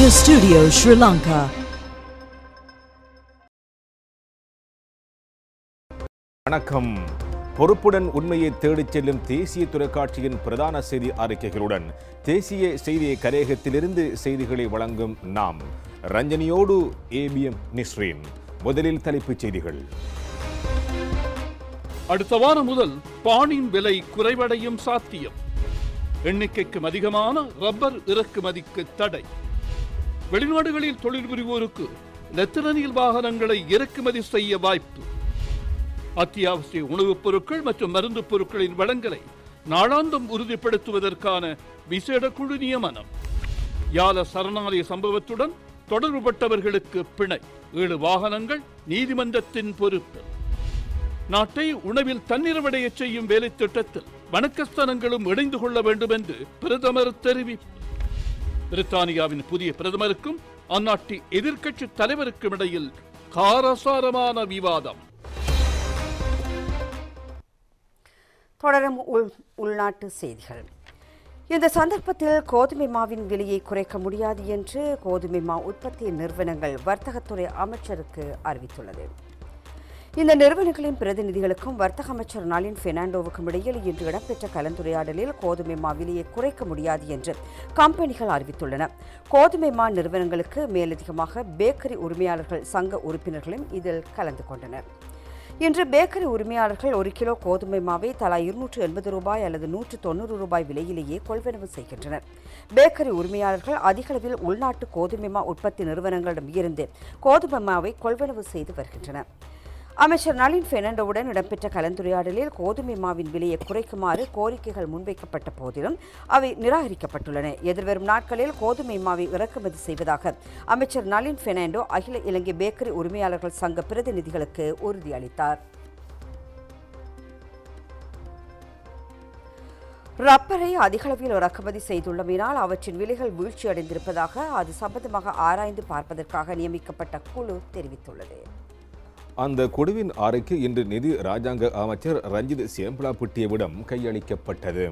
News Studio, Sri Lanka. வணக்கம் பொறுப்புடன் உண்மையை தேடிச் செல்லும் தேசிய தொலைக்காட்சியின் பிரதான செய்தி அறிக்கைகளுடன் தேசிய செய்தி கரையகத்திலிருந்து செய்திகளை வழங்கும் நாம் ரஞ்சனியோடு ஏபிஎம் நிஸ்ரீன் முதலில் தலைப்புச் செய்திகள் அடுத்த வாரம் முதல் பானின் விலை குறைவடையும் சாத்தியம் எண்ணிக்கைக்கும் அதிகமான ரப்பர் இறக்குமதிக்கு தடை வெளிநாடுகளில் தொழில் புரிவோருக்கு லெத்திரனியல் வாகனங்களை இறக்குமதி செய்ய வாய்ப்பு அத்தியாவசிய உணவுப் பொருட்கள் மற்றும் மருந்து பொருட்களின் வழங்கலை நாளாந்தம் உறுதிப்படுத்துவதற்கான விசேட குழு நியமனம் யால சரணாலய சம்பவத்துடன் தொடர்புபட்டவர்களுக்கு பிணை ஏழு வாகனங்கள் நீதிமன்றத்தின் பொறுப்பு நாட்டை உணவில் தன்னிறவடையச் செய்யும் வேலை திட்டத்தில் வணக்கஸ்தலங்களும் இணைந்து கொள்ள வேண்டும் என்று பிரதமர் தெரிவிப்பு பிரித்தானியாவின் புதிய பிரதமருக்கும் அந்நாட்டு எதிர்க்கட்சி தலைவருக்கும் இடையில் காரசாரமான விவாதம் தொடரும் உள் உள்நாட்டு செய்திகள் இந்த சந்தர்ப்பத்தில் கோதுமை மாவின் விலையை குறைக்க முடியாது என்று கோதுமை மா உற்பத்தி நிறுவனங்கள் வர்த்தகத்துறை அமைச்சருக்கு அறிவித்துள்ளது இந்த நிறுவனங்களின் பிரதிநிதிகளுக்கும் வர்த்தக அமைச்சர் நளின் பெர்னாண்டோவுக்கும் இடையில் இன்று இடம்பெற்ற கலந்துரையாடலில் கோதுமை மா விலையை குறைக்க முடியாது என்று கம்பெனிகள் அறிவித்துள்ளன கோதுமை மா நிறுவனங்களுக்கு மேலதிகமாக பேக்கரி உரிமையாளர்கள் சங்க உறுப்பினர்களும் இதில் கலந்து கொண்டனர் இன்று பேக்கரி உரிமையாளர்கள் ஒரு கிலோ கோதுமை மாவை தலா இருநூற்று எண்பது ரூபாய் அல்லது நூற்று தொண்ணூறு ரூபாய் விலையிலேயே கொள்வனவு செய்கின்றனர் பேக்கரி உரிமையாளர்கள் அதிகளவில் உள்நாட்டு கோதுமை மா உற்பத்தி நிறுவனங்களிடம் இருந்து கோதுமை மாவை கொள்வனவு செய்து வருகின்றனர் அமைச்சர் நளின் பெர்னாண்டோவுடன் இடம்பெற்ற கலந்துரையாடலில் கோதுமை மாவின் விலையை குறைக்குமாறு கோரிக்கைகள் முன்வைக்கப்பட்ட போதிலும் அவை நிராகரிக்கப்பட்டுள்ளன எதிர்வரும் நாட்களில் கோதுமை மாவை இறக்குமதி செய்வதாக அமைச்சர் நளின் பெர்னாண்டோ அகில இலங்கை பேக்கரி உரிமையாளர்கள் சங்க பிரதிநிதிகளுக்கு உறுதியளித்தார் ரப்பரை அதிகளவில் இறக்குமதி செய்துள்ளமையினால் அவற்றின் விலைகள் வீழ்ச்சியடைந்திருப்பதாக அது சம்பந்தமாக ஆராய்ந்து பார்ப்பதற்காக நியமிக்கப்பட்ட குழு தெரிவித்துள்ளது அந்த குழுவின் அறிக்கை இன்று நிதி ராஜாங்க அமைச்சர் ரஞ்சித் சேம்பலாபுட்டியவிடம் கையளிக்கப்பட்டது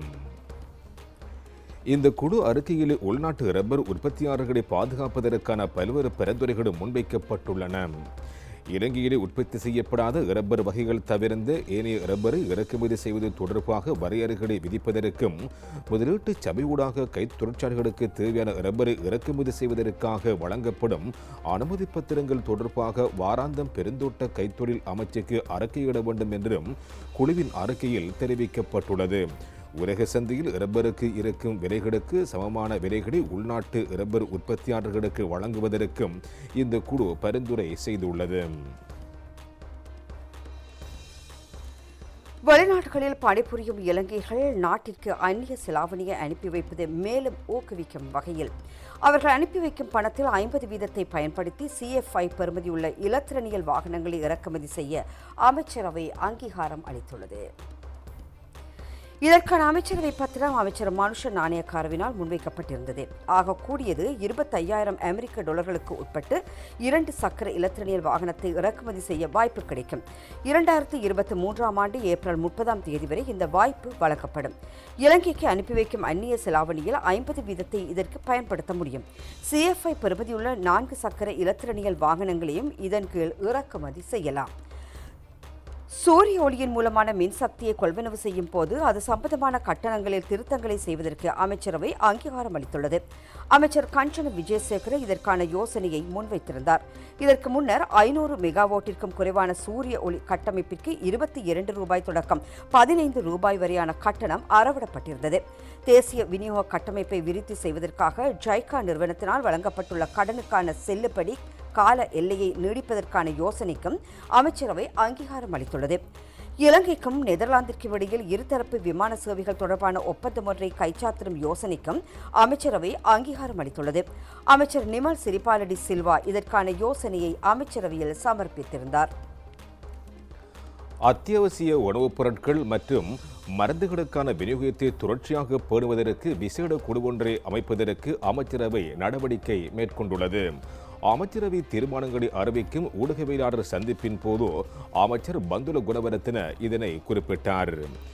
இந்த குழு அறிக்கையில் உள்நாட்டு ரப்பர் உற்பத்தியாளர்களை பாதுகாப்பதற்கான பல்வேறு பரிந்துரைகளும் முன்வைக்கப்பட்டுள்ளன இலங்கையிலே உற்பத்தி செய்யப்படாத ரப்பர் வகைகள் தவிர்ந்த ஏனைய ரப்பரை இறக்குமதி செய்வது தொடர்பாக வரையறைகளை விதிப்பதற்கும் முதலீட்டு சபையூடாக கைத் தொழிற்சாலைகளுக்கு தேவையான ரப்பரை இறக்குமதி செய்வதற்காக வழங்கப்படும் அனுமதி பத்திரங்கள் தொடர்பாக வாராந்தம் பெருந்தோட்ட கைத்தொழில் அமைச்சுக்கு அறிக்கையிட வேண்டும் என்றும் குழுவின் அறிக்கையில் தெரிவிக்கப்பட்டுள்ளது உலக சந்தையில் ரப்பருக்கு இருக்கும் விலைகளுக்கு சமமான விலைகளை உள்நாட்டு ரப்பர் உற்பத்தியாளர்களுக்கு வழங்குவதற்கும் இந்த குழு பரிந்துரை செய்துள்ளது வெளிநாடுகளில் பணிபுரியும் இலங்கைகள் நாட்டிற்கு அந்நிய செலாவணியை அனுப்பி வைப்பதை மேலும் ஊக்குவிக்கும் வகையில் அவர்கள் அனுப்பி வைக்கும் பணத்தில் ஐம்பது வீதத்தை பயன்படுத்தி சிஎஃப்ஐ பெறுமதியுள்ள இலத்திரனியல் வாகனங்களை இறக்குமதி செய்ய அமைச்சரவை அங்கீகாரம் அளித்துள்ளது இதற்கான அமைச்சரவை பத்திரம் அமைச்சர் மனுஷ நாணயக்காரவினால் முன்வைக்கப்பட்டிருந்தது ஆக கூடியது இருபத்தையாயிரம் அமெரிக்க டாலர்களுக்கு உட்பட்டு இரண்டு சக்கர இலத்திரனியல் வாகனத்தை இறக்குமதி செய்ய வாய்ப்பு கிடைக்கும் இரண்டாயிரத்தி இருபத்தி மூன்றாம் ஆண்டு ஏப்ரல் முப்பதாம் தேதி வரை இந்த வாய்ப்பு வழங்கப்படும் இலங்கைக்கு அனுப்பி வைக்கும் அந்நிய செலாவணியில் ஐம்பது வீதத்தை இதற்கு பயன்படுத்த முடியும் சிஎஃப்ஐ பெறுமதியுள்ள நான்கு சக்கர இலத்திரனியல் வாகனங்களையும் இதன் கீழ் இறக்குமதி செய்யலாம் சூரிய ஒளியின் மூலமான மின்சக்தியை கொள்வனவு செய்யும் போது அது சம்பந்தமான கட்டணங்களில் திருத்தங்களை செய்வதற்கு அமைச்சரவை அங்கீகாரம் அளித்துள்ளது அமைச்சர் கஞ்சன விஜயசேகர இதற்கான யோசனையை முன்வைத்திருந்தார் இதற்கு முன்னர் ஐநூறு மெகாவாட்டிற்கும் குறைவான சூரிய ஒளி கட்டமைப்பிற்கு இருபத்தி இரண்டு ரூபாய் தொடக்கம் பதினைந்து ரூபாய் வரையான கட்டணம் அறவிடப்பட்டிருந்தது தேசிய விநியோக கட்டமைப்பை விருத்தி செய்வதற்காக ஜைகா நிறுவனத்தினால் வழங்கப்பட்டுள்ள கடனுக்கான செல்லுபடி கால எல்லையை நீடிப்பதற்கான யோசனைக்கும் அமைச்சரவை அங்கீகாரம் அளித்துள்ளது இலங்கைக்கும் நெதர்லாந்திற்கும் இடையில் இருதரப்பு விமான சேவைகள் தொடர்பான ஒப்பந்தம் ஒன்றை கைச்சாத்திடும் யோசனைக்கும் அமைச்சரவை அங்கீகாரம் அளித்துள்ளது அமைச்சர் நிமல் சிரிபாலடி சில்வா இதற்கான யோசனையை அமைச்சரவையில் சமர்ப்பித்திருந்தார் அத்தியாவசிய உணவுப் பொருட்கள் மற்றும் மருந்துகளுக்கான விநியோகத்தை தொடர்ச்சியாக பேணுவதற்கு விசேட குழு ஒன்றை அமைப்பதற்கு அமைச்சரவை நடவடிக்கை மேற்கொண்டுள்ளது அமைச்சரவை தீர்மானங்களை அறிவிக்கும் ஊடகவியலாளர் சந்திப்பின் போது அமைச்சர் பந்துல குணவரத்தின இதனை குறிப்பிட்டார்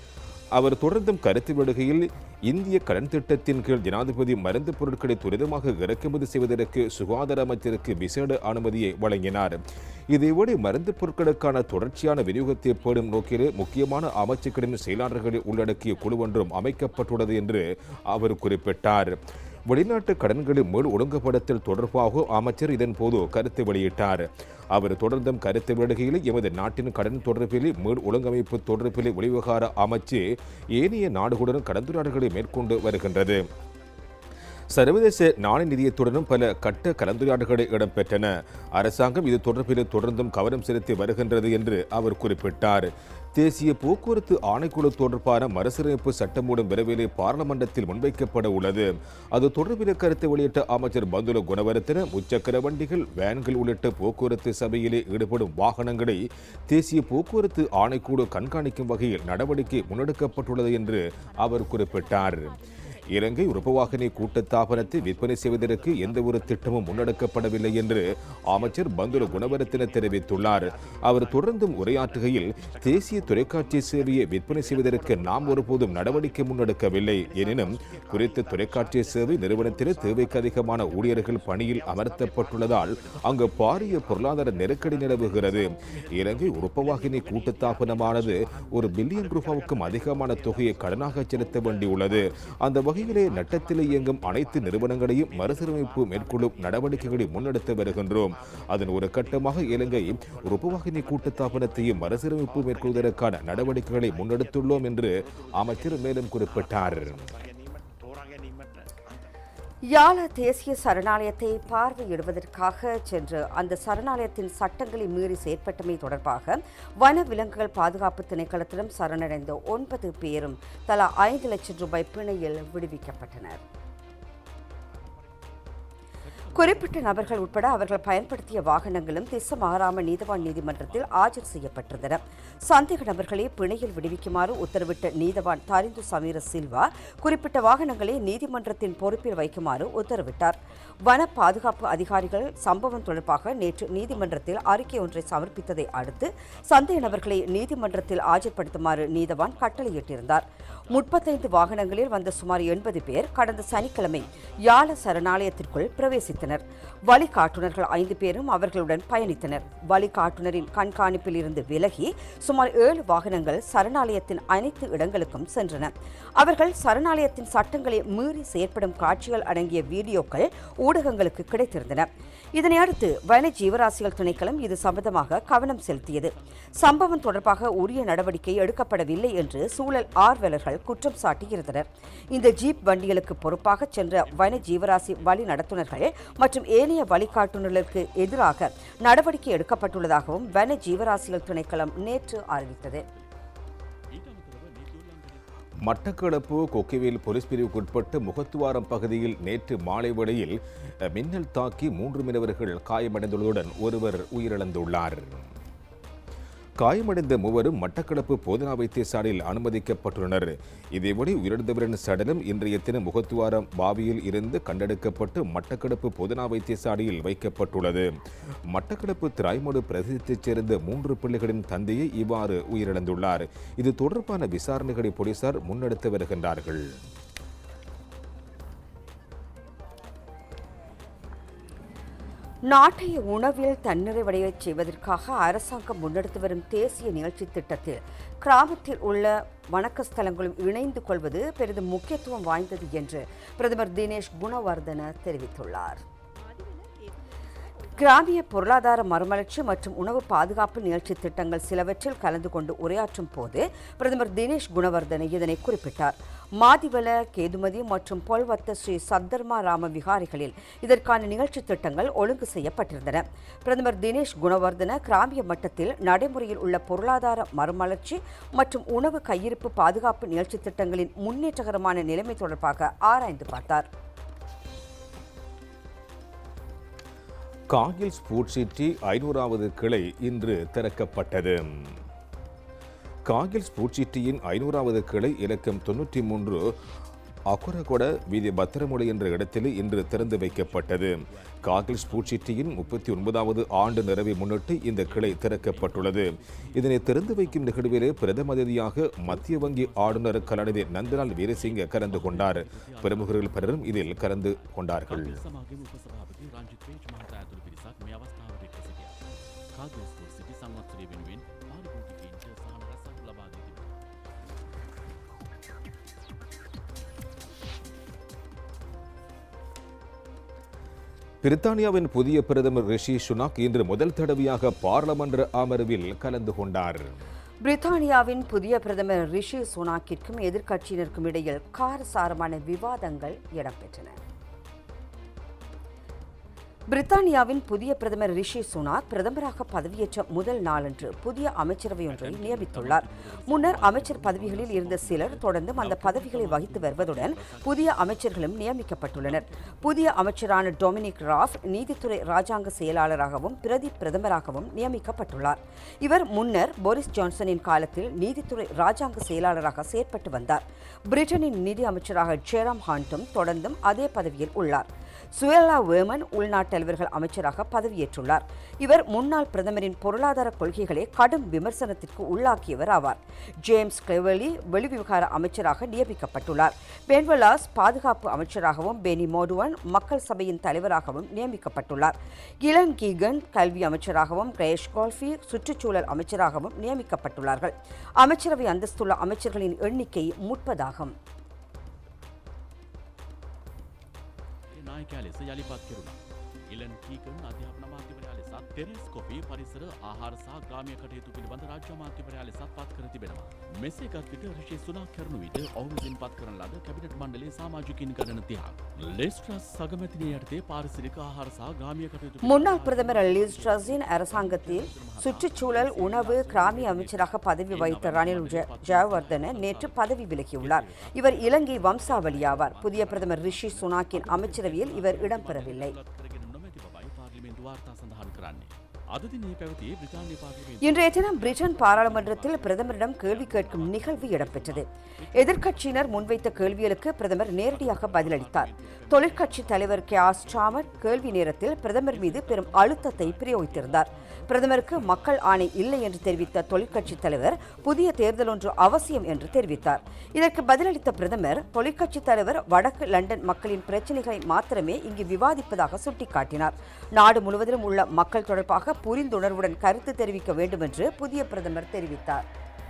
அவர் தொடர்ந்தும் கருத்து விடுகையில் இந்திய கடன் திட்டத்தின் கீழ் ஜனாதிபதி மருந்து பொருட்களை துரிதமாக இறக்குமதி செய்வதற்கு சுகாதார அமைச்சருக்கு விசேட அனுமதியை வழங்கினார் இதேவேளை மருந்து பொருட்களுக்கான தொடர்ச்சியான விநியோகத்தை பேணும் நோக்கிலே முக்கியமான அமைச்சுக்களின் செயலாளர்களை உள்ளடக்கிய குழு ஒன்றும் அமைக்கப்பட்டுள்ளது என்று அவர் குறிப்பிட்டார் வெளிநாட்டு கடன்களின் மேல் ஒழுங்குபடுத்தல் தொடர்பாக அமைச்சர் இதன் போது கருத்து வெளியிட்டார் அவர் தொடர்ந்தும் கருத்து வெளியிடுகையில் எமது நாட்டின் கடன் தொடர்பில் மேல் ஒழுங்கமைப்பு தொடர்பில் வெளிவிவகார அமைச்சு ஏனைய நாடுகளுடன் கலந்துரையாடல்களை மேற்கொண்டு வருகின்றது சர்வதேச நாணய நிதியத்துடனும் பல கட்ட கலந்துரையாடல்கள் இடம்பெற்றன அரசாங்கம் இது தொடர்பில் தொடர்ந்தும் கவனம் செலுத்தி வருகின்றது என்று அவர் குறிப்பிட்டார் தேசிய போக்குவரத்து ஆணைக்குழு தொடர்பான மறுசீரமைப்பு சட்டமூலம் விரைவிலே பாராளுமன்றத்தில் முன்வைக்கப்பட உள்ளது அது தொடர்பில் கருத்து வெளியிட்ட அமைச்சர் பந்துல குணவர்த்தன முச்சக்கர வண்டிகள் வேன்கள் உள்ளிட்ட போக்குவரத்து சபையிலே ஈடுபடும் வாகனங்களை தேசிய போக்குவரத்து ஆணைக்குழு கண்காணிக்கும் வகையில் நடவடிக்கை முன்னெடுக்கப்பட்டுள்ளது என்று அவர் குறிப்பிட்டார் இலங்கை உருப்பவாகினி கூட்டத்தாபனத்தை விற்பனை செய்வதற்கு எந்த ஒரு திட்டமும் முன்னெடுக்கப்படவில்லை என்று அமைச்சர் பந்துல குணவரத்தின தெரிவித்துள்ளார் அவர் தொடர்ந்தும் உரையாற்றுகையில் தேசிய தொலைக்காட்சி சேவையை விற்பனை செய்வதற்கு நாம் ஒருபோதும் நடவடிக்கை முன்னெடுக்கவில்லை எனினும் குறித்த தொலைக்காட்சி சேவை நிறுவனத்தில் தேவைக்கு அதிகமான ஊழியர்கள் பணியில் அமர்த்தப்பட்டுள்ளதால் அங்கு பாரிய பொருளாதார நெருக்கடி நிலவுகிறது இலங்கை உருப்பவாகினி கூட்டத்தாபனமானது ஒரு பில்லியன் ரூபாவுக்கும் அதிகமான தொகையை கடனாக செலுத்த வேண்டியுள்ளது அந்த வகையிலே நட்டத்தில் இயங்கும் அனைத்து நிறுவனங்களையும் மறுசீரமைப்பு மேற்கொள்ளும் நடவடிக்கைகளை முன்னெடுத்து வருகின்றோம் அதன் ஒரு கட்டமாக இலங்கை உருப்பவாகினி கூட்டத்தாபனத்தையும் மறுசீரமைப்பு மேற்கொள்வதற்கான நடவடிக்கைகளை முன்னெடுத்துள்ளோம் என்று அமைச்சர் மேலும் குறிப்பிட்டார் யாழ தேசிய சரணாலயத்தை பார்வையிடுவதற்காக சென்று அந்த சரணாலயத்தின் சட்டங்களை மீறி செயற்பட்டமை தொடர்பாக வன விலங்குகள் பாதுகாப்பு திணைக்களத்திடம் சரணடைந்த ஒன்பது பேரும் தலா ஐந்து லட்சம் ரூபாய் பிணையில் விடுவிக்கப்பட்டனர் குறிப்பிட்ட நபர்கள் உட்பட அவர்கள் பயன்படுத்திய வாகனங்களும் திசை மாறாம நீதவான் நீதிமன்றத்தில் ஆஜர் செய்யப்பட்டிருந்தன சந்தேக நபர்களை பிணையில் விடுவிக்குமாறு உத்தரவிட்ட நீதவான் தரிந்து சமீர சில்வா குறிப்பிட்ட வாகனங்களை நீதிமன்றத்தின் பொறுப்பில் வைக்குமாறு உத்தரவிட்டார் வன பாதுகாப்பு அதிகாரிகள் சம்பவம் தொடர்பாக நேற்று நீதிமன்றத்தில் அறிக்கை ஒன்றை சமர்ப்பித்ததை அடுத்து சந்தேக நபர்களை நீதிமன்றத்தில் ஆஜர்படுத்துமாறு நீதவான் கட்டளையிட்டிருந்தார் முப்பத்தைந்து வாகனங்களில் வந்த சுமார் எண்பது பேர் கடந்த சனிக்கிழமை யாழ சரணாலயத்திற்குள் பிரவேசித்தனர் வழிகாட்டுநர்கள் ஐந்து பேரும் அவர்களுடன் பயணித்தனர் வழிகாட்டுனரின் கண்காணிப்பில் இருந்து விலகி சுமார் ஏழு வாகனங்கள் சரணாலயத்தின் அனைத்து இடங்களுக்கும் சென்றன அவர்கள் சரணாலயத்தின் சட்டங்களை மீறி செயற்படும் காட்சிகள் அடங்கிய வீடியோக்கள் ஊடகங்களுக்கு கிடைத்திருந்தன இதனை அடுத்து வன ஜீவராசிகள் திணைக்களம் இது சம்பந்தமாக கவனம் செலுத்தியது சம்பவம் தொடர்பாக உரிய நடவடிக்கை எடுக்கப்படவில்லை என்று சூழல் ஆர்வலர்கள் குற்றம் சாட்டியிருந்தனர் இந்த ஜீப் வண்டிகளுக்கு பொறுப்பாக சென்ற வன ஜீவராசி வழி நடத்துனர்கள் மற்றும் ஏனைய வழிகாட்டுநர்களுக்கு எதிராக நடவடிக்கை எடுக்கப்பட்டுள்ளதாகவும் வன ஜீவராசிகள் திணைக்களம் நேற்று அறிவித்தது மட்டக்களப்பு கொக்கிவேல் போலீஸ் பிரிவுக்கு உட்பட்ட முகத்துவாரம் பகுதியில் நேற்று மாலை வேளையில் அஹ், மின்னல் தாக்கி மூன்று மீனவர்கள் காயமடைந்துள்ளதுடன் ஒருவர் உயிரிழந்துள்ளார் காயமடைந்த மூவரும் மட்டக்களப்பு போதனா வைத்தியசாலையில் அனுமதிக்கப்பட்டுள்ளனர் இதேபடி உயிரிழந்தவரின் சடலம் இன்றைய தினம் முகத்துவாரம் பாவியில் இருந்து கண்டெடுக்கப்பட்டு மட்டக்களப்பு போதனா வைத்தியசாலையில் வைக்கப்பட்டுள்ளது மட்டக்களப்பு திராய்மடு பிரதேசத்தைச் சேர்ந்த மூன்று பிள்ளைகளின் தந்தையை இவ்வாறு உயிரிழந்துள்ளார் இது தொடர்பான விசாரணைகளை போலீசார் முன்னெடுத்து வருகின்றார்கள் நாட்டை உணவில் தன்னிறைவடையச் செய்வதற்காக அரசாங்கம் முன்னெடுத்து வரும் தேசிய நிகழ்ச்சி திட்டத்தில் கிராமத்தில் உள்ள வணக்கஸ்தலங்களும் இணைந்து கொள்வது பெரிதும் முக்கியத்துவம் வாய்ந்தது என்று பிரதமர் தினேஷ் குணவர்தன தெரிவித்துள்ளார் கிராமிய பொருளாதார மறுமலர்ச்சி மற்றும் உணவு பாதுகாப்பு நிகழ்ச்சி திட்டங்கள் சிலவற்றில் கலந்து கொண்டு உரையாற்றும் போது பிரதமர் தினேஷ் குணவர்தன இதனை குறிப்பிட்டார் மாதிவல கேதுமதி மற்றும் பொல்வத்த ஸ்ரீ சத்தர்மா ராம விகாரிகளில் இதற்கான நிகழ்ச்சி திட்டங்கள் ஒழுங்கு செய்யப்பட்டிருந்தன பிரதமர் தினேஷ் குணவர்தன கிராமிய மட்டத்தில் நடைமுறையில் உள்ள பொருளாதார மறுமலர்ச்சி மற்றும் உணவு கையிருப்பு பாதுகாப்பு நிகழ்ச்சி திட்டங்களின் முன்னேற்றகரமான நிலைமை தொடர்பாக ஆராய்ந்து பார்த்தார் காகில் ஸ்போர்ட் சிட்டி ஐநூறாவது கிளை இன்று திறக்கப்பட்டது காகில் ஸ்போர்ட் சிட்டியின் ஐநூறாவது கிளை இலக்கம் தொன்னூற்றி மூன்று அக்குரகொட வீதி பத்திரமுலை என்ற இடத்தில் இன்று திறந்து வைக்கப்பட்டது காகில் ஸ்பூட் சிட்டியின் முப்பத்தி ஒன்பதாவது ஆண்டு நிறைவை முன்னிட்டு இந்த கிளை திறக்கப்பட்டுள்ளது இதனை திறந்து வைக்கும் நிகழ்விலே பிரதம அதிதியாக மத்திய வங்கி ஆளுநர் கலாநிதி நந்தலால் வீரசிங்க கலந்து கொண்டார் பிரமுகர்கள் பலரும் இதில் கலந்து கொண்டார்கள் සමාගම උපසභාපති රංජිත් පේජ් මහතා ඇතුළු පිරිසක් මේ අවස්ථාවට එක්ව සිටියා. කාගස්තුූ සිටි සංවත්සරය වෙනුවෙන් පාරිභෝගිකයින්ට සහන රැසක් ලබා දී තිබෙනවා. பிரித்தானியாவின் புதிய பிரதமர் ரிஷி சுனாக் இன்று முதல் தடவையாக பாராளுமன்ற அமர்வில் கலந்து கொண்டார் பிரித்தானியாவின் புதிய பிரதமர் ரிஷி சுனாக்கிற்கும் எதிர்க்கட்சியினருக்கும் இடையில் காரசாரமான விவாதங்கள் இடம்பெற்றன பிரித்தானியாவின் புதிய பிரதமர் ரிஷி சுனாக் பிரதமராக பதவியேற்ற முதல் நாளன்று புதிய அமைச்சரவை ஒன்றை நியமித்துள்ளார் முன்னர் அமைச்சர் பதவிகளில் இருந்த சிலர் தொடர்ந்தும் அந்த பதவிகளை வகித்து வருவதுடன் புதிய அமைச்சர்களும் நியமிக்கப்பட்டுள்ளனர் புதிய அமைச்சரான டொமினிக் ராஃப் நீதித்துறை ராஜாங்க செயலாளராகவும் பிரதி பிரதமராகவும் நியமிக்கப்பட்டுள்ளார் இவர் முன்னர் போரிஸ் ஜான்சனின் காலத்தில் நீதித்துறை ராஜாங்க செயலாளராக செயற்பட்டு வந்தார் பிரிட்டனின் நிதி அமைச்சராக ஜெராம் ஹாண்டும் தொடர்ந்தும் அதே பதவியில் உள்ளார் சுயலா வேமன் உள்நாட்டு அலுவல்கள் அமைச்சராக பதவியேற்றுள்ளார் இவர் முன்னாள் பிரதமரின் பொருளாதார கொள்கைகளை கடும் விமர்சனத்திற்கு உள்ளாக்கியவர் ஆவார் ஜேம்ஸ் கிளெவலி வெளிவிவகார அமைச்சராக நியமிக்கப்பட்டுள்ளார் பென்வலாஸ் பாதுகாப்பு அமைச்சராகவும் பெனி மோடுவன் மக்கள் சபையின் தலைவராகவும் நியமிக்கப்பட்டுள்ளார் கிலன் கீகன் கல்வி அமைச்சராகவும் கிரேஷ் கோல்ஃபி சுற்றுச்சூழல் அமைச்சராகவும் நியமிக்கப்பட்டுள்ளார்கள் அமைச்சரவை அந்தஸ்துள்ள அமைச்சர்களின் எண்ணிக்கை முப்பதாகும் ඒ නායකයා ලෙස යළිපත් කෙරුණා. ඉලන් කීකන් අධ්‍යාපන මාධ්‍යවරයා ලෙසත් ටෙරෙස් කොපි පරිසර ආහාර සහ ග්‍රාමය කටයුතු පිළිබඳ රාජ්‍ය අමාත්‍යවරයා ලෙසත් පත් කර තිබෙනවා. මෙසේ ගත් විට රිෂි සුනාක් කරනු විට ඔහු විසින් පත් කරන ලද කැබිනට් මණ්ඩලයේ සමාජිකින් ගණන තිහක්. ලෙස්ට්‍රස් සගමැතිනිය යටතේ පාරිසරික ආහාර සහ ග්‍රාමිය කටයුතු முன்னாள் பிரதமர் லிஸ் ட்ரஸின் அரசாங்கத்தில் சுற்றுச்சூழல் உணவு கிராமிய அமைச்சராக பதவி வகித்த ரணில் ஜெ- ஜெயவர்தன நேற்று பதவி விலகியுள்ளார் இவர் இலங்கை வம்சாவளியாவார் புதிய பிரதமர் ரிஷி சுனாக்கின் அமைச்சரவையில் இவர் இடம்பெறவில்லை ගත් කරගෙන නොමැති බවයි පාර්ලිමේන්තු වාර්තා සඳහන් කරන්නේ. අද දිනේ පැවතියේ බ්‍රිතාන්‍ය පාර්ලිමේන්තු இன்றைய தினம் பிரிட்டன் பாராளுமன்றத்தில் பிரதமரிடம் கேள்வி கேட்கும் நிகழ்வு இடம்பெற்றது எதிர்க்கட்சியினர் முன்வைத்த கேள்விகளுக்கு பிரதமர் நேரடியாக பதிலளித்தார் தொழிற்கட்சி தலைவர் கே ஆர் ஸ்டாமர் கேள்வி நேரத்தில் பிரதமர் மீது பெரும் அழுத்தத்தை பிரயோகித்திருந்தார் பிரதமருக்கு மக்கள் ஆணை இல்லை என்று தெரிவித்த தொழிற்கட்சி தலைவர் புதிய தேர்தல் ஒன்று அவசியம் என்று தெரிவித்தார் இதற்கு பதிலளித்த பிரதமர் தொழிற்கட்சி தலைவர் வடக்கு லண்டன் மக்களின் பிரச்சினைகளை மாத்திரமே இங்கு விவாதிப்பதாக சுட்டிக்காட்டினார் நாடு முழுவதிலும் உள்ள மக்கள் தொடர்பாக புரிந்துணர்வுடன் கருத்து தெரிவிக்க வேண்டும் என்று புதிய பிரதமர் தெரிவித்தார்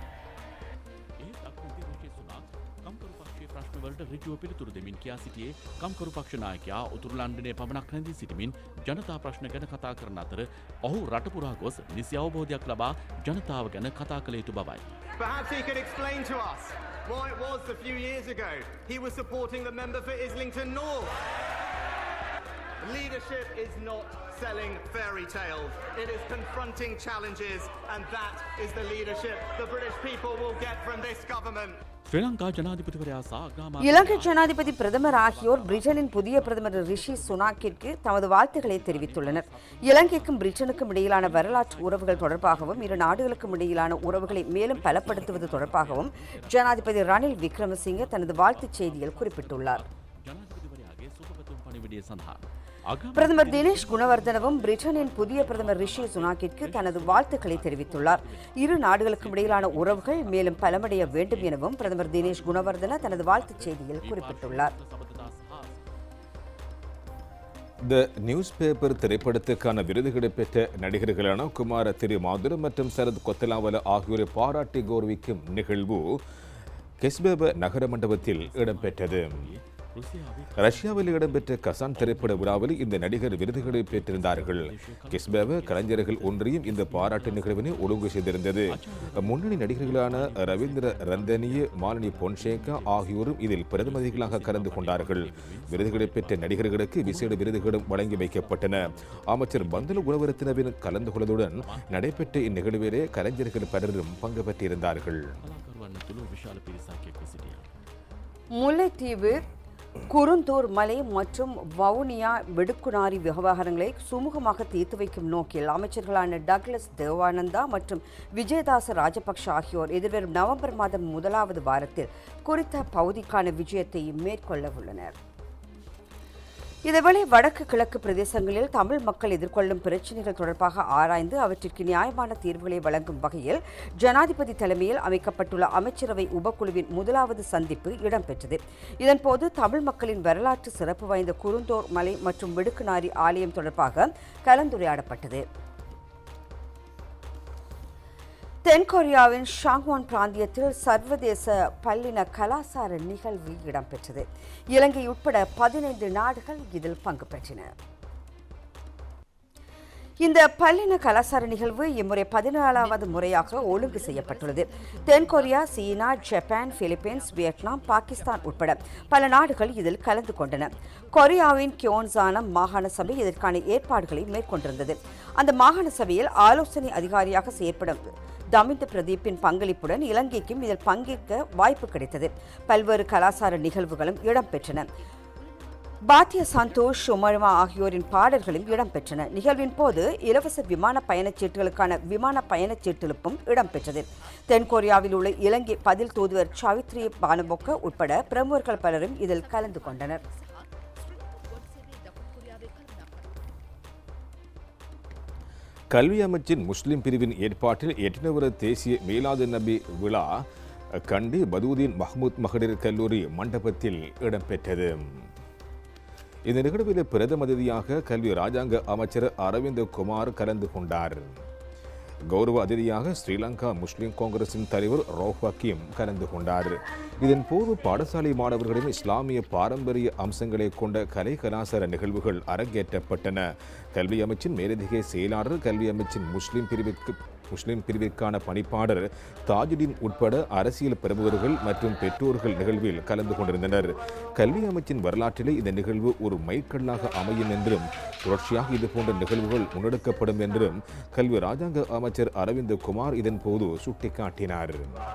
ඒත් අගමැති රිෂි සුනාක් කම්කරු පක්ෂයේ ප්‍රශ්නවලට ඍජුව පිළිතුරු දෙමින් කියා සිටියේ කම්කරු පක්ෂ නායකයා උතුරු ලන්ඩනයේ පමණක් රැඳී සිටිමින් ජනතා ප්‍රශ්න ගැන කතා කරන අතර ඔහු රටපුරා ගොස් නිසි අවබෝධයක් ලබා ජනතාව ගැන කතා කළ යුතු බවයි. Perhaps he could explain to us why it was a few years ago he was supporting the member for Islington North. Leadership is not selling fairy tales. It is confronting challenges, and that is the leadership the British people will get from this government. ශ්‍රී ලංකා ජනාධිපතිවරයා සහ අග්‍රාමාත්‍ය இலங்கை ஜனாதிபதி பிரதமர் ஆகியோர் பிரிட்டனின் புதிய பிரதமர் ரிஷி சுனாக்கிற்கு தமது வாழ்த்துக்களை தெரிவித்துள்ளனர் இலங்கைக்கும் பிரிட்டனுக்கும் இடையிலான வரலாற்று உறவுகள் தொடர்பாகவும் இரு நாடுகளுக்கும் இடையிலான உறவுகளை மேலும் பலப்படுத்துவது தொடர்பாகவும் ஜனாதிபதி ரணில் விக்ரமசிங்கே தனது வாழ்த்துச் செய்தியில் குறிப்பிட்டுள்ளார் ජනාධිපතිවරයාගේ සුභපතුම් පනිවිඩිය සඳහා. பிரதமர் தினேஷ் குணவர்தனவும் பிரிட்டனின் புதிய பிரதமர் ரிஷி சுனாக்கிற்கு தனது வாழ்த்துக்களை தெரிவித்துள்ளார் இரு நாடுகளுக்கும் இடையிலான உறவுகள் மேலும் பலமடைய வேண்டும் எனவும் பிரதமர் தினேஷ் குணவர்தன தனது வாழ்த்துச் செய்தியில் குறிப்பிட்டுள்ளார் සබඳතා සහ த நியூஸ் பேப்பர் திரைப்படத்துக்கான விருதுகளை பெற்ற நடிகர்களான குமார திரு மாதுர மற்றும் சரத் கொத்தலாவல ஆகியோரை பாராட்டி கௌரவிக்கும் நிகழ்வு கெஸ்பேப நகர மண்டபத்தில் இடம்பெற்றது රුසියාවේ ரஷ்யாவில் இடம்பெற்ற கசான் திரைப்பட விழாவில் இந்த நடிகர் விருதுகளை பெற்றிருந்தார்கள் கிஸ்பேவ கலைஞர்கள் ஒன்றியம் இந்த பாராட்டு நிகழ்வினை ஒழுங்கு செய்திருந்தது முன்னணி நடிகர்களான ரவீந்திர ரந்தனிய மாலினி பொன்சேகா ஆகியோரும் இதில் பிரதிநிதிகளாக கலந்து கொண்டார்கள் விருதுகளை பெற்ற நடிகர்களுக்கு விசேட விருதுகளும் வழங்கி வைக்கப்பட்டன அமைச்சர் பந்தல குணவரத்தினவின் கலந்து கொள்வதுடன் நடைபெற்ற இந்நிகழ்விலே கலைஞர்கள் பலரும் பங்கு பெற்றிருந்தார்கள் කලාකරුවන්න තුළ විශාල පිරිසක් එක්ව සිටියා. முல்லைத்தீவு குருந்தூர் மலை மற்றும் வவுனியா வெடுக்குநாரி விவகாரங்களை சுமூகமாக தீர்த்து வைக்கும் நோக்கில் அமைச்சர்களான டக்ளஸ் தேவானந்தா மற்றும் விஜயதாச ராஜபக்ஷ ஆகியோர் எதிர்வரும் நவம்பர் மாதம் முதலாவது வாரத்தில் குறித்த பகுதிக்கான விஜயத்தை மேற்கொள்ள உள்ளனர் இதேவேளை வடக்கு கிழக்கு பிரதேசங்களில் தமிழ் மக்கள் எதிர்கொள்ளும் பிரச்சினைகள் தொடர்பாக ஆராய்ந்து அவற்றிற்கு நியாயமான தீர்வுகளை வழங்கும் வகையில் ஜனாதிபதி தலைமையில் அமைக்கப்பட்டுள்ள அமைச்சரவை உபக்குழுவின் முதலாவது சந்திப்பு இடம்பெற்றது இதன்போது தமிழ் மக்களின் வரலாற்று சிறப்பு வாய்ந்த குருந்தோர் மலை மற்றும் விடுக்குநாரி ஆலயம் தொடர்பாக கலந்துரையாடப்பட்டது தென்கொரியாவின் ஷாங்வான் பிராந்தியத்தில் சர்வதேச பல்லின கலாசார நிகழ்வு இடம்பெற்றது இலங்கை உட்பட பதினைந்து நாடுகள் இதில் பங்கு பெற்றன இந்த பல்லின கலாசார நிகழ்வு இம்முறை பதினாலாவது முறையாக ஒழுங்கு செய்யப்பட்டுள்ளது தென்கொரியா சீனா ஜப்பான் பிலிப்பீன்ஸ் வியட்நாம் பாகிஸ்தான் உட்பட பல நாடுகள் இதில் கலந்து கொண்டன கொரியாவின் கியோன்சானம் மாகாண சபை இதற்கான ஏற்பாடுகளை மேற்கொண்டிருந்தது அந்த மாகாண சபையில் ஆலோசனை அதிகாரியாக செயற்படும் தமிந்த பிரதீப்பின் பங்களிப்புடன் இலங்கைக்கும் இதில் பங்கேற்க வாய்ப்பு கிடைத்தது பல்வேறு கலாசார நிகழ்வுகளும் இடம்பெற்றன பாத்திய சந்தோஷ் உமர்மா ஆகியோரின் பாடல்களும் இடம்பெற்றன நிகழ்வின் போது இலவச விமான பயணச்சீட்டுகளுக்கான விமான பயணச்சீட்டிலுப்பும் இடம்பெற்றது தென்கொரியாவில் உள்ள இலங்கை பதில் தூதுவர் சாவித்ரி பானுபொக்க உட்பட பிரமுகர்கள் பலரும் இதில் கலந்து கொண்டனர் கல்வி அமைச்சின் முஸ்லிம் பிரிவின் ஏற்பாட்டில் எட்டுநவர தேசிய மீலாது நபி விழா கண்டி பதூதீன் மஹ்மூத் மகளிர் கல்லூரி மண்டபத்தில் இடம்பெற்றது இந்த நிகழ்வில் பிரதம அதிதியாக கல்வி ராஜாங்க அமைச்சர் அரவிந்த் குமார் கலந்து கொண்டார் கௌரவ அதிதியாக ஸ்ரீலங்கா முஸ்லிம் காங்கிரசின் தலைவர் ரவுஃப் ஹக்கீம் கலந்து கொண்டார் இதன் போது பாடசாலை மாணவர்களின் இஸ்லாமிய பாரம்பரிய அம்சங்களை கொண்ட கலை கலாச்சார நிகழ்வுகள் அரங்கேற்றப்பட்டன கல்வி அமைச்சின் மேலதிக செயலாளர் கல்வி அமைச்சின் முஸ்லிம் பிரிவுக்கு முஸ்லிம் பிரிவிற்கான பணிப்பாளர் தாஜுதீன் உட்பட அரசியல் பிரமுகர்கள் மற்றும் பெற்றோர்கள் நிகழ்வில் கலந்து கொண்டிருந்தனர் கல்வி அமைச்சின் வரலாற்றிலே இந்த நிகழ்வு ஒரு மைல்கல்லாக அமையும் என்றும் தொடர்ச்சியாக இதுபோன்ற நிகழ்வுகள் முன்னெடுக்கப்படும் என்றும் கல்வி ராஜாங்க அமைச்சர் அரவிந்த் குமார் இதன் போது சுட்டிக்காட்டினார்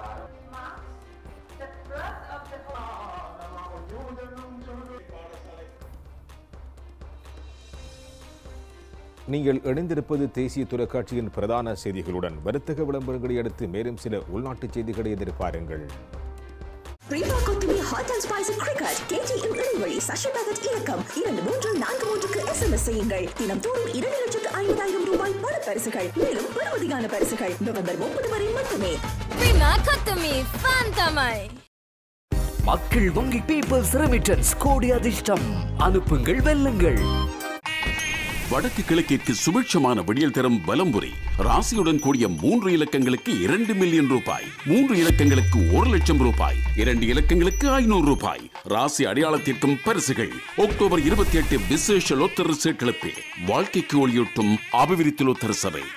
நீங்கள் இணைந்திருப்பது தேசிய தொலைக்காட்சியின் பிரதான செய்திகளுடன் வர்த்தக விளம்பரங்களை அடுத்து மேலும் சில உள்நாட்டு செய்திகளை எதிர்பாருங்கள் பிரீமா கொத்துமி ஹாட் அண்ட் ஸ்பைசி கிரிக்கெட் கேஜிஎம் இடைவெளி சஷி பேக்கெட் இலக்கம் இரண்டு மூன்று நான்கு மூன்றுக்கு எஸ்எம்எஸ் செய்யுங்கள் தினம் தோறும் இரண்டு லட்சத்து ஐம்பதாயிரம் ரூபாய் பண பரிசுகள் மேலும் பெறுமதியான பரிசுகள் நவம்பர் முப்பது வரை மட்டுமே Prima Katami Fantamai. மக்கள் வங்கி பீப்பிள்ஸ் ரெமிட்டன்ஸ் கோடி அதிர்ஷ்டம் அனுப்புங்கள் வெல்லுங்கள் வடக்கு கிழக்கிற்கு சுபிட்சமான விடியல் தரும் வலம்புரி ராசியுடன் கூடிய மூன்று இலக்கங்களுக்கு இரண்டு மில்லியன் ரூபாய் மூன்று இலக்கங்களுக்கு ஒரு லட்சம் ரூபாய் இரண்டு இலக்கங்களுக்கு ஐநூறு ரூபாய் ராசி அடையாளத்திற்கும் பரிசுகள் அக்டோபர் இருபத்தி எட்டு விசேஷ லோத்தர் சீட்டெழுப்பு வாழ்க்கைக்கு ஒளியூட்டும் அபிவிருத்தி லோத்தர் சபை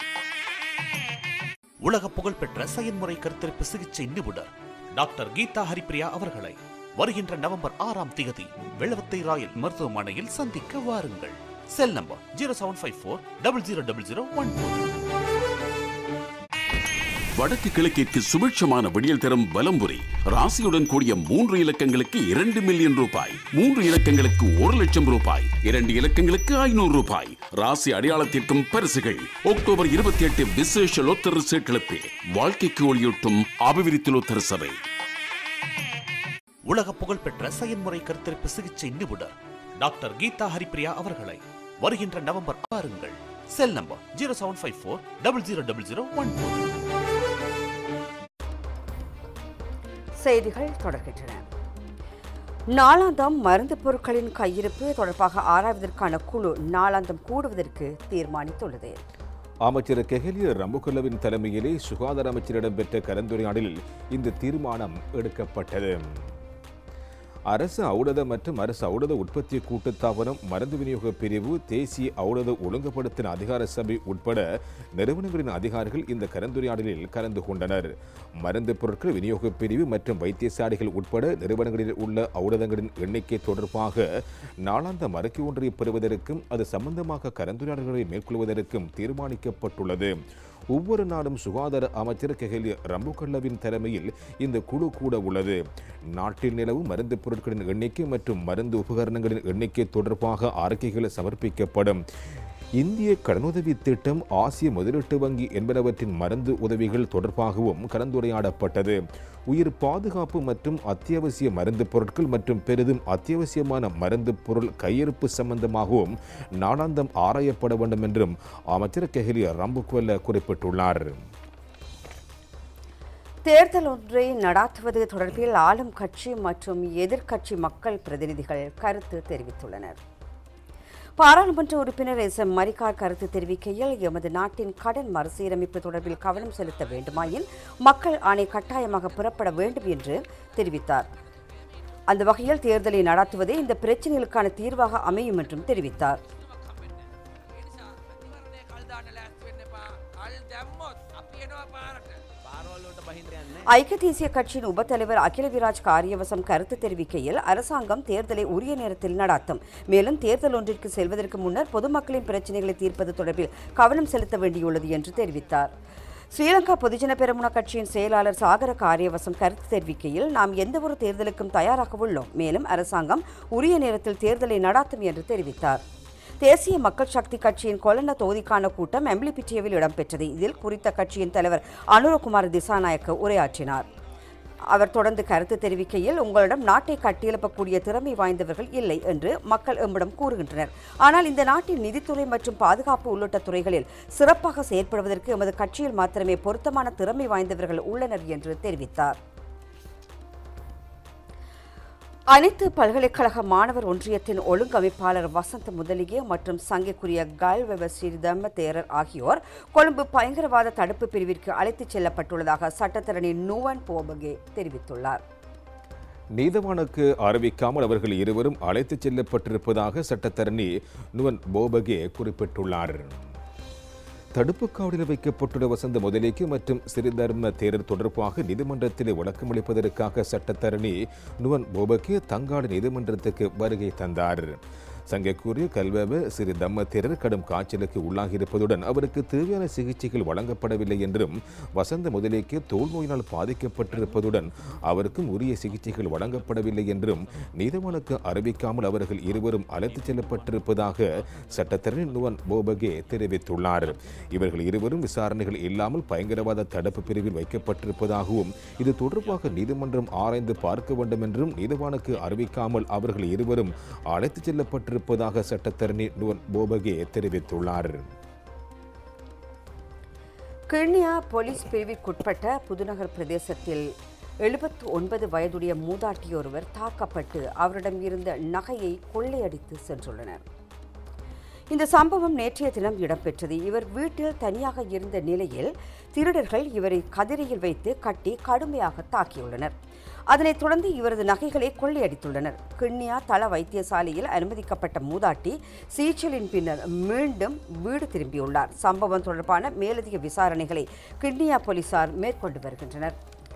உலக புகழ்பெற்ற செயன்முறை கருத்தரிப்பு சிகிச்சை நிபுணர் டாக்டர் கீதா ஹரிப்பிரியா அவர்களை வருகின்ற நவம்பர் ஆறாம் தேதி வெள்ளவத்தை ராயல் மருத்துவமனையில் சந்திக்க வாருங்கள் cell number zero seven five four double zero double zero one வடக்கு கிழக்கிற்கு சுபிட்சமான விடியல் தரும் வலம்புரி ராசியுடன் கூடிய மூன்று இலக்கங்களுக்கு இரண்டு மில்லியன் ரூபாய் மூன்று இலக்கங்களுக்கு ஒரு லட்சம் ரூபாய் இரண்டு இலக்கங்களுக்கு ஐநூறு ரூபாய் ராசி அடையாளத்திற்கும் பரிசுகள் அக்டோபர் இருபத்தி எட்டு விசேஷ லோத்தர் சீட்டெழுப்பு வாழ்க்கைக்கு ஒளியூட்டும் அபிவிருத்தி லோத்தர் சபை உலக புகழ்பெற்ற செயன்முறை கருத்தரிப்பு சிகிச்சை நிபுணர் டாக்டர் கீதா ஹரிப்பிரியா அவர்களை வருகின்ற நவம்பர் வாருங்கள் cell number zero seven five four double zero double zero one செய்திகள் தொடர்கின்றன நாளாந்தம் மருந்து பொருட்களின் கையிருப்பு தொடர்பாக ஆராய்வதற்கான குழு நாளாந்தம் கூடுவதற்கு தீர்மானித்துள்ளது அமைச்சர் கெஹலிய ரம்புகல்லவின் தலைமையிலே சுகாதார அமைச்சரிடம் பெற்ற கலந்துரையாடலில் இந்த தீர்மானம் எடுக்கப்பட்டது அரசு ஔடத மற்றும் அரசு ஔடத உற்பத்தி கூட்டுத்தாபனம் மருந்து விநியோக பிரிவு தேசிய ஔடத ஒழுங்குபடுத்தின அதிகார சபை உட்பட நிறுவனங்களின் அதிகாரிகள் இந்த கலந்துரையாடலில் கலந்து கொண்டனர் மருந்து பொருட்கள் விநியோக பிரிவு மற்றும் வைத்தியசாலைகள் உட்பட நிறுவனங்களில் உள்ள ஔடதங்களின் எண்ணிக்கை தொடர்பாக நாளாந்த மறுக்கை ஒன்றை பெறுவதற்கும் அது சம்பந்தமாக கலந்துரையாடல்களை மேற்கொள்வதற்கும் தீர்மானிக்கப்பட்டுள்ளது ஒவ்வொரு நாடும் சுகாதார அமைச்சர் கெஹலி ரம்புகல்லவின் தலைமையில் இந்த குழு கூட உள்ளது நாட்டில் நிலவும் மருந்து பொருட்களின் எண்ணிக்கை மற்றும் மருந்து உபகரணங்களின் எண்ணிக்கை தொடர்பாக அறிக்கைகள் சமர்ப்பிக்கப்படும் இந்திய கடனுதவி திட்டம் ஆசிய முதலீட்டு வங்கி என்பனவற்றின் மருந்து உதவிகள் தொடர்பாகவும் கலந்துரையாடப்பட்டது உயிர் பாதுகாப்பு மற்றும் அத்தியாவசிய மருந்து பொருட்கள் மற்றும் பெரிதும் அத்தியாவசியமான மருந்து பொருள் கையிருப்பு சம்பந்தமாகவும் நாளாந்தம் ஆராயப்பட வேண்டும் என்றும் அமைச்சர் கெஹலியா ரம்புக்வெல்ல குறிப்பிட்டுள்ளார் தேர்தல் ஒன்றை நடாத்துவது தொடர்பில் ஆளும் கட்சி மற்றும் எதிர்க்கட்சி மக்கள் பிரதிநிதிகள் கருத்து தெரிவித்துள்ளனர் பாராளுமன்ற உறுப்பினர் எஸ் எம் மரிகார் கருத்து தெரிவிக்கையில் எமது நாட்டின் கடன் மறுசீரமைப்பு தொடர்பில் கவனம் செலுத்த வேண்டுமாயின் மக்கள் ஆணை கட்டாயமாக புறப்பட வேண்டும் என்று தெரிவித்தார் அந்த வகையில் தேர்தலை நடாத்துவதே இந்த பிரச்சினைகளுக்கான தீர்வாக அமையும் என்றும் தெரிவித்தார் ஐக்கிய தேசிய கட்சியின் உபத்தலைவர் அகில விராஜ் காரியவசம் கருத்து தெரிவிக்கையில் அரசாங்கம் தேர்தலை உரிய நேரத்தில் நடாத்தும் மேலும் தேர்தல் ஒன்றிற்கு செல்வதற்கு முன்னர் பொதுமக்களின் பிரச்சினைகளை தீர்ப்பது தொடர்பில் கவனம் செலுத்த வேண்டியுள்ளது என்று தெரிவித்தார் ஸ்ரீலங்கா பொதுஜன பெரமுன கட்சியின் செயலாளர் சாகர காரியவசம் கருத்து தெரிவிக்கையில் நாம் எந்தவொரு தேர்தலுக்கும் தயாராக உள்ளோம் மேலும் அரசாங்கம் உரிய நேரத்தில் தேர்தலை நடாத்தும் என்று தெரிவித்தார் தேசிய மக்கள் சக்தி கட்சியின் கொலன தொகுதிக்கான கூட்டம் எம்பிலிபிட்டியவில் இடம்பெற்றது இதில் குறித்த கட்சியின் தலைவர் அனுரகுமார் திசாநாயக்க உரையாற்றினார் அவர் தொடர்ந்து கருத்து தெரிவிக்கையில் உங்களிடம் நாட்டை கட்டியெழுப்பக்கூடிய திறமை வாய்ந்தவர்கள் இல்லை என்று மக்கள் எம்மிடம் கூறுகின்றனர் ஆனால் இந்த நாட்டின் நிதித்துறை மற்றும் பாதுகாப்பு உள்ளிட்ட துறைகளில் சிறப்பாக செயற்படுவதற்கு எமது கட்சியில் மாத்திரமே பொருத்தமான திறமை வாய்ந்தவர்கள் உள்ளனர் என்று தெரிவித்தார் அனைத்து பல்கலைக்கழக மாணவர் ஒன்றியத்தின் ஒழுங்கமைப்பாளர் வசந்த் முதலியே மற்றும் சங்கைக்குரிய கல் வெபஸ்ரீ தம்ம தேரர் ஆகியோர் கொழும்பு பயங்கரவாத தடுப்பு பிரிவிற்கு அழைத்துச் செல்லப்பட்டுள்ளதாக சட்டத்தரணி நுவன் போபகே தெரிவித்துள்ளார் நீதவானுக்கு அறிவிக்காமல் அவர்கள் இருவரும் அழைத்துச் செல்லப்பட்டிருப்பதாக சட்டத்தரணி நுவன் போபகே குறிப்பிட்டுள்ளார் தடுப்பு காவலில் வைக்கப்பட்டுள்ள வசந்த முதலிக்கு மற்றும் சிறிதர்ம தேரர் தொடர்பாக நீதிமன்றத்தில் விளக்கமளிப்பதற்காக சட்டத்தரணி நுவன் போபகே தங்காடு நீதிமன்றத்துக்கு வருகை தந்தார் சங்கைக்குரிய கல்வெப சிறு தம்ம தேரர் கடும் காய்ச்சலுக்கு உள்ளாகியிருப்பதுடன் அவருக்கு தேவையான சிகிச்சைகள் வழங்கப்படவில்லை என்றும் வசந்த முதலிக்கு தோல் நோயினால் பாதிக்கப்பட்டிருப்பதுடன் அவருக்கும் உரிய சிகிச்சைகள் வழங்கப்படவில்லை என்றும் நீதிமனுக்கு அறிவிக்காமல் அவர்கள் இருவரும் அழைத்துச் செல்லப்பட்டிருப்பதாக சட்டத்தரணி நுவன் போபகே தெரிவித்துள்ளார் இவர்கள் இருவரும் விசாரணைகள் இல்லாமல் பயங்கரவாத தடுப்பு பிரிவில் வைக்கப்பட்டிருப்பதாகவும் இது தொடர்பாக நீதிமன்றம் ஆராய்ந்து பார்க்க வேண்டும் என்றும் நீதிவானுக்கு அறிவிக்காமல் அவர்கள் இருவரும் அழைத்துச் செல்லப்பட்டிருப்பதாக சட்டத்தரணி நுவன் போபகே தெரிவித்துள்ளார் கிண்ணியா போலீஸ் பிரிவிற்குட்பட்ட புதுநகர் பிரதேசத்தில் எழுபத்து ஒன்பது வயதுடைய மூதாட்டியொருவர் தாக்கப்பட்டு அவரிடம் இருந்த நகையை கொள்ளையடித்து சென்றுள்ளனர் இந்த சம்பவம் நேற்றைய தினம் இடம்பெற்றது இவர் வீட்டில் தனியாக இருந்த நிலையில் திருடர்கள் இவரை கதிரையில் வைத்து கட்டி கடுமையாக தாக்கியுள்ளனர் அதனைத் தொடர்ந்து இவரது நகைகளை கொள்ளையடித்துள்ளனர் கிண்ணியா தள வைத்தியசாலையில் அனுமதிக்கப்பட்ட மூதாட்டி சீச்சலின் பின்னர் மீண்டும் வீடு திரும்பியுள்ளார் சம்பவம் தொடர்பான மேலதிக விசாரணைகளை கிண்ணியா போலீசார் மேற்கொண்டு வருகின்றனர்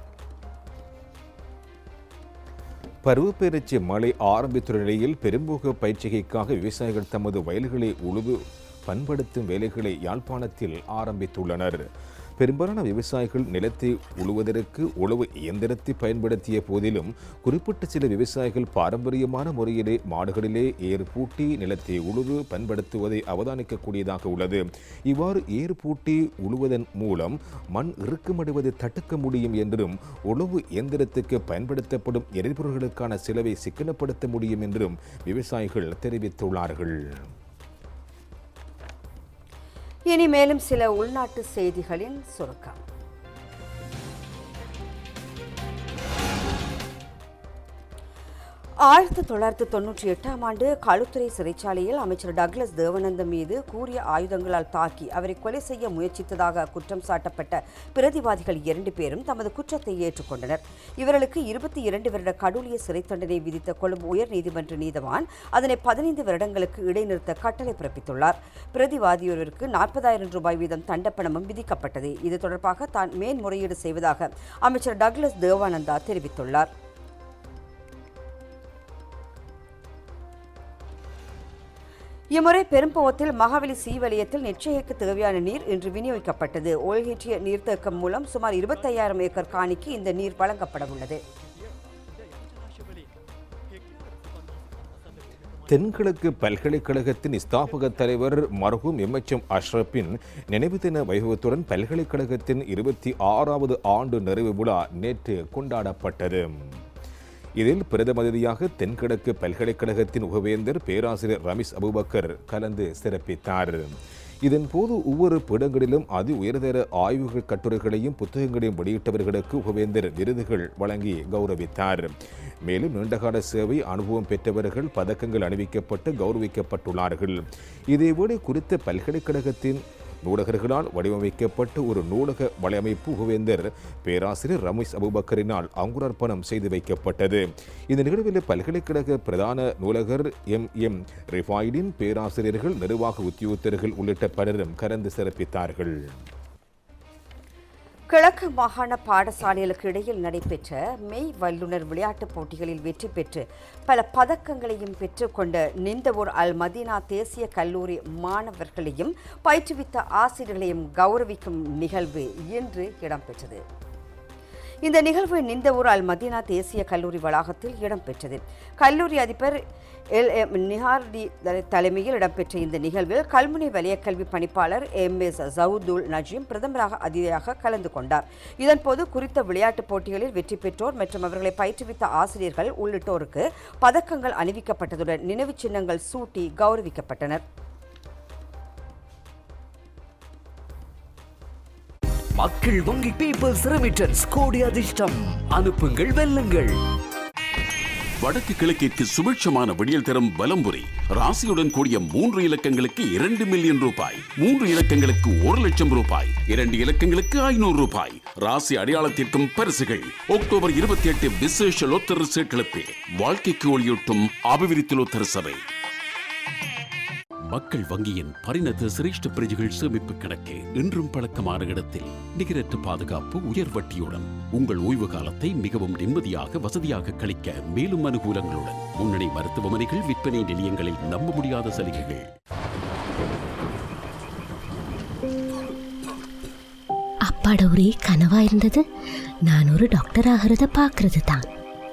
பருவப்பெயர்ச்சி மழை ஆரம்பித்துள்ள நிலையில் பெரும்போக பயிற்சிகைக்காக விவசாயிகள் தமது வயல்களை உழுது பண்படுத்தும் வேலைகளை யாழ்ப்பாணத்தில் ஆரம்பித்துள்ளனர் பெரும்பாலான விவசாயிகள் நிலத்தை உழுவதற்கு உழவு இயந்திரத்தை பயன்படுத்திய போதிலும் குறிப்பிட்ட சில விவசாயிகள் பாரம்பரியமான முறையிலே மாடுகளிலே ஏர் பூட்டி நிலத்தை உழுது பயன்படுத்துவதை அவதானிக்கக்கூடியதாக உள்ளது இவ்வாறு ஏர் பூட்டி உழுவதன் மூலம் மண் இறுக்கமடைவதை தடுக்க முடியும் என்றும் உழவு இயந்திரத்துக்கு பயன்படுத்தப்படும் எரிபொருள்களுக்கான செலவை சிக்கனப்படுத்த முடியும் என்றும் விவசாயிகள் தெரிவித்துள்ளார்கள் இனி மேலும் சில உள்நாட்டு செய்திகளின் சுருக்கம் ஆயிரத்தி தொள்ளாயிரத்தி தொன்னூற்றி எட்டாம் ஆண்டு களுத்துறை சிறைச்சாலையில் அமைச்சர் டக்ளஸ் தேவனந்தம் மீது கூறிய ஆயுதங்களால் தாக்கி அவரை கொலை செய்ய முயற்சித்ததாக குற்றம் சாட்டப்பட்ட பிரதிவாதிகள் இரண்டு பேரும் தமது குற்றத்தை ஏற்றுக்கொண்டனர் இவர்களுக்கு இருபத்தி இரண்டு வருட கடூழிய சிறை தண்டனை விதித்த கொழும்பு உயர் நீதிமன்ற நீதவான் அதனை பதினைந்து வருடங்களுக்கு இடைநிறுத்த கட்டளை பிறப்பித்துள்ளார் பிரதிவாதியொருவருக்கு நாற்பதாயிரம் ரூபாய் வீதம் தண்டப்பணமும் விதிக்கப்பட்டது இது தொடர்பாக தான் மேன்முறையீடு செய்வதாக அமைச்சர் டக்ளஸ் தேவானந்தா தெரிவித்துள்ளார் இம்முறை பெரும்புவத்தில் மகாவலி சீவலயத்தில் நெச்சைக்கு தேவையான நீர் இன்று விநியோகிக்கப்பட்டது ஓல்கேற்றிய நீர்த்தேக்கம் மூலம் சுமார் இருபத்தையாயிரம் ஏக்கர் காணிக்கு இந்த நீர் வழங்கப்பட உள்ளது தென்கிழக்கு பல்கலைக்கழகத்தின் ஸ்தாபக தலைவர் மர்ஹூம் எம்எச்எம் அஷ்ரப்பின் நினைவு தின வைபவத்துடன் பல்கலைக்கழகத்தின் இருபத்தி ஆறாவது ஆண்டு நிறைவு விழா நேற்று கொண்டாடப்பட்டது இதில் பிரதம அதிதியாக தென்கிழக்கு பல்கலைக்கழகத்தின் உபவேந்தர் பேராசிரியர் ரமீஸ் அபுபக்கர் கலந்து சிறப்பித்தார் இதன் போது ஒவ்வொரு பீடங்களிலும் அதி உயர்தர ஆய்வுகள் கட்டுரைகளையும் புத்தகங்களையும் வெளியிட்டவர்களுக்கு உபவேந்தர் விருதுகள் வழங்கி கௌரவித்தார் மேலும் நீண்டகால சேவை அனுபவம் பெற்றவர்கள் பதக்கங்கள் அணிவிக்கப்பட்டு கௌரவிக்கப்பட்டுள்ளார்கள் இதேவேளை குறித்த பல்கலைக்கழகத்தின் நூலகர்களால் வடிவமைக்கப்பட்ட ஒரு நூலக வலையமைப்பு உபவேந்தர் பேராசிரியர் ரமேஷ் அபுபக்கரினால் அங்குரார்ப்பணம் செய்து வைக்கப்பட்டது இந்த நிகழ்வில் பல்கலைக்கழக பிரதான நூலகர் எம் எம் ரிஃபாய்டின் பேராசிரியர்கள் நிர்வாக உத்தியோகத்தர்கள் உள்ளிட்ட பலரும் கலந்து சிறப்பித்தார்கள் கிழக்கு மாகாண பாடசாலைகளுக்கு இடையில் நடைபெற்ற மெய் வல்லுநர் விளையாட்டுப் போட்டிகளில் வெற்றி பெற்று பல பதக்கங்களையும் பெற்றுக்கொண்ட நிந்தவூர் அல் மதீனா தேசிய கல்லூரி மாணவர்களையும் பயிற்றுவித்த ஆசிரியர்களையும் கௌரவிக்கும் நிகழ்வு இன்று இடம்பெற்றது இந்த நிகழ்வு நிந்தவூர் அல் மதீனா தேசிய கல்லூரி வளாகத்தில் இடம்பெற்றது கல்லூரி அதிபர் எல் எம் நிஹார்டி தலைமையில் இடம்பெற்ற இந்த நிகழ்வில் கல்முனை வலயக்கல்வி பணிப்பாளர் எம் எஸ் ஜவுதுல் நஜீம் பிரதமராக அதிதியாக கலந்து கொண்டார் இதன்போது குறித்த விளையாட்டுப் போட்டிகளில் வெற்றி பெற்றோர் மற்றும் அவர்களை பயிற்றுவித்த ஆசிரியர்கள் உள்ளிட்டோருக்கு பதக்கங்கள் அணிவிக்கப்பட்டதுடன் நினைவுச் சின்னங்கள் சூட்டி கௌரவிக்கப்பட்டனர் மக்கள் வங்கி பீப்புள்ஸ் ரெமிட்டன்ஸ் கோடி அதிர்ஷ்டம் அனுப்புங்கள் வெல்லுங்கள் வடக்கு கிழக்கிற்கு சுபிட்சமான விடியல் தரும் பலம்புரி ராசியுடன் கூடிய மூன்று இலக்கங்களுக்கு இரண்டு மில்லியன் ரூபாய் மூன்று இலக்கங்களுக்கு ஒரு லட்சம் ரூபாய் இரண்டு இலக்கங்களுக்கு ஐநூறு ரூபாய் ராசி அடையாளத்திற்கும் பரிசுகள் அக்டோபர் இருபத்தி எட்டு விசேஷ லோத்தர் சீட்டெழுப்பு வாழ்க்கைக்கு ஒளியூட்டும் அபிவிருத்தி லோத்தர் சபை மக்கள் வங்கியின் பரிணத சிரேஷ்ட பிரஜைகள் சேமிப்பு கணக்கு இன்றும் பழக்கமான இடத்தில் நிகரற்ற பாதுகாப்பு உயர் வட்டியுடன் உங்கள் ஓய்வு காலத்தை மிகவும் நிம்மதியாக வசதியாக கழிக்க மேலும் அனுகூலங்களுடன் முன்னணி மருத்துவமனைகள் விற்பனை நிலையங்களில் நம்ப முடியாத சலுகைகள் அப்பாட ஒரே கனவா இருந்தது நான் ஒரு டாக்டர் ஆகிறத பாக்குறது தான்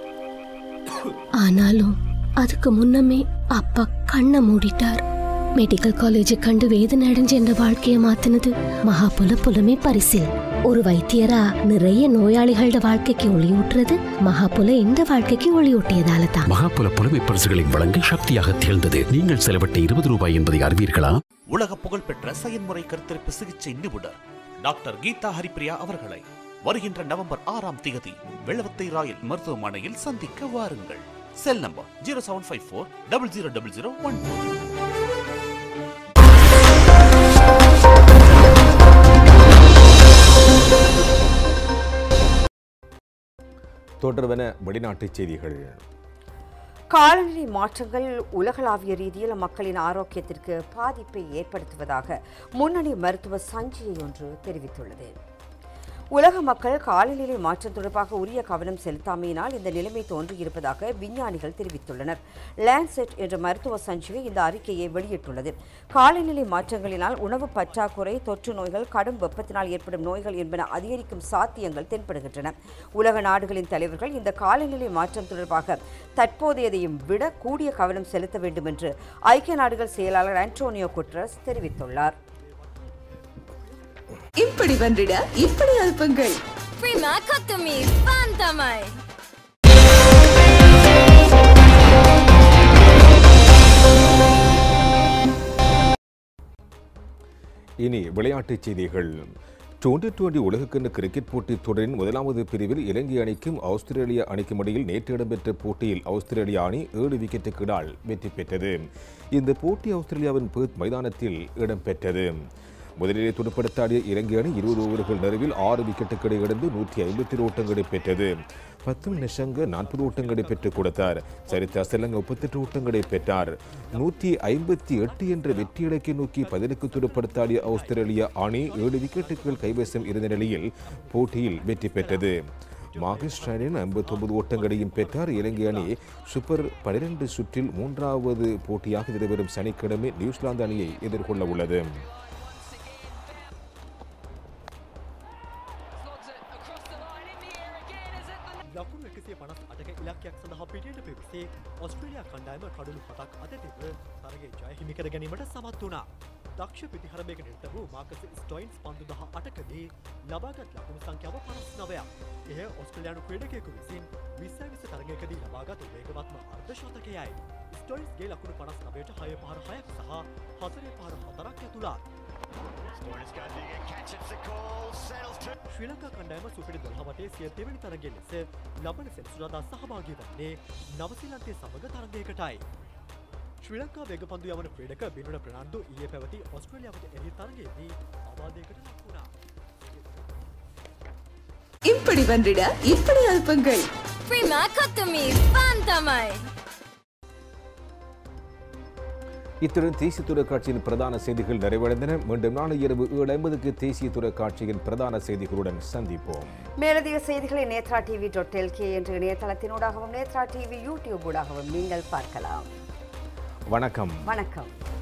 ஆனாலும் அதுக்கு முன்னமே அப்பா கண்ணை மூடிட்டார் மெடிக்கல் காலேஜை கண்டு வேதனை அடைஞ்ச என்ற வாழ்க்கையை மாத்தினது மகாபுல புலமே பரிசில் ஒரு வைத்தியரா நிறைய நோயாளிகளோட வாழ்க்கைக்கு ஒளியூட்டுறது மகாபுல எந்த வாழ்க்கைக்கு ஒளியூட்டியதால தான் மகாபுல புலமை பரிசுகளை வழங்க சக்தியாக திகழ்ந்தது நீங்கள் செலவிட்ட இருபது ரூபாய் என்பதை அறிவீர்களா உலக புகழ்பெற்ற செயன்முறை கருத்தரிப்பு சிகிச்சை நிபுணர் டாக்டர் கீதா ஹரிப்பிரியா அவர்களை வருகின்ற நவம்பர் ஆறாம் தேதி வெள்ளவத்தை ராயல் மருத்துவமனையில் சந்திக்க வாருங்கள் cell number zero seven five four double zero double zero one தொடர்வன வெளிநாட்டுச் செய்திகள் காலநிலை மாற்றங்கள் உலகளாவிய ரீதியில் மக்களின் ஆரோக்கியத்திற்கு பாதிப்பை ஏற்படுத்துவதாக முன்னணி மருத்துவ சஞ்சிகை ஒன்று தெரிவித்துள்ளது உலக மக்கள் காலநிலை மாற்றம் தொடர்பாக உரிய கவனம் செலுத்தாமையினால் இந்த நிலைமை தோன்றியிருப்பதாக விஞ்ஞானிகள் தெரிவித்துள்ளனர் லேண்ட்செட் என்ற மருத்துவ சஞ்சிகை இந்த அறிக்கையை வெளியிட்டுள்ளது காலநிலை மாற்றங்களினால் உணவு பற்றாக்குறை தொற்று நோய்கள் கடும் வெப்பத்தினால் ஏற்படும் நோய்கள் என்பன அதிகரிக்கும் சாத்தியங்கள் தென்படுகின்றன உலக நாடுகளின் தலைவர்கள் இந்த காலநிலை மாற்றம் தொடர்பாக தற்போதையதையும் விட கூடிய கவனம் செலுத்த வேண்டும் என்று ஐக்கிய நாடுகள் செயலாளர் ஆண்டோனியோ குட்ரஸ் தெரிவித்துள்ளார் இப்படி வென்றிட இப்படி அனுப்புங்கள் Prima Katumi Fantamai. இனி விளையாட்டுச் செய்திகள் டுவெண்டி டுவெண்டி உலகக்கிண்ண கிரிக்கெட் போட்டித் தொடரின் முதலாவது பிரிவில் இலங்கை அணிக்கும் ஆஸ்திரேலிய அணிக்கும் இடையில் நேற்று இடம்பெற்ற போட்டியில் ஆஸ்திரேலிய அணி ஏழு விக்கெட்டுகளால் வெற்றி பெற்றது இந்த போட்டி ஆஸ்திரேலியாவின் பேர்த் மைதானத்தில் இடம்பெற்றது முதலிலே துடுப்படுத்தாடிய இலங்கை அணி இருபது ஓவர்கள் நிறைவில் ஆறு விக்கெட்டுகளை இழந்து நூற்றி ஐம்பத்தி ஓட்டங்களை பெற்றது பத்து நிஷங்க நாற்பது ஓட்டங்களை பெற்றுக் கொடுத்தார் சரிதா செல்லங்க முப்பத்தெட்டு ஓட்டங்களை பெற்றார் நூற்றி ஐம்பத்தி எட்டு என்ற வெற்றி இலக்கை நோக்கி பதிலுக்கு துடுப்படுத்தாடிய ஆஸ்திரேலியா அணி ஏழு விக்கெட்டுகள் கைவசம் இருந்த நிலையில் போட்டியில் வெற்றி பெற்றது மாகிஸ்டானின் ஐம்பத்தொன்பது ஓட்டங்களையும் பெற்றார் இலங்கை அணி சூப்பர் பனிரெண்டு சுற்றில் மூன்றாவது போட்டியாக எதிர்வரும் சனிக்கிழமை நியூசிலாந்து அணியை எதிர்கொள்ள உள்ளது ලකුණු එකසිය පනස් අටක ඉලක් අංකයක් සඳහා පිටියට පිවිසේ ඔස්ට්‍රේලියා කණ්ඩායම කඩුළු පතක් අතතිව තරගේ ජය හිමිකර ගැනීමට සමත් වුණා. දක්ෂ පිතිහරමයක නිර්ත වූ මාකස ස්ටොයින්ස් පන්දු දහ අටකදී ලබාගත් ලකුණු සංඛ්‍යාව පනස් නවයක්. එය ඔස්ට්‍රලයානු ක්‍රඩකයකු විසින් විස්සයි විස තරගයකදී ලබාගත් වේගවත්ම අර්ධශතකයයි. ස්ටොයින්ස්ගේ ලකුණු පනස් නවයට හය පහර හයක් සහ හතරේ පහර හතරක් ඇතුළත්. ශ්‍රී ලංකා කණ්ඩෑම සුපිරි දොළහවටේ සිය දෙවැනි තරගෙන් ලෙස ලබන සෙනසුරාදා සහභාගී වන්නේ නවසිලන්තය සමඟ තරගයකටයි. ශ්‍රී ලංකා වේගපන්දු යවන ක්‍රඩක බිනුන ප්‍රනාන්දු ඒ පැවති ඔස්ට්‍රලියාවට එහි තරගයේදී අවාදයකට ලක්වුණා. இப்படி வென்றிட இப்படி அனுப்புங்கள் ප්‍රීමා කොතුමී පන්තමයි இத்துடன் தேசிய தொலைக்காட்சியின் பிரதான செய்திகள் நிறைவடைந்தன மீண்டும் நாளை இரவு ஏழு ஐம்பதுக்கு தேசிய தொலைக்காட்சியின் பிரதான செய்திகளுடன் சந்திப்போம் மேலதிக செய்திகளை நேத்ரா டிவி டாட் எல்கே என்ற இணையதளத்தினூடாகவும் நேத்ரா டிவி யூடியூப் ஊடாகவும் நீங்கள் பார்க்கலாம் வணக்கம் வணக்கம்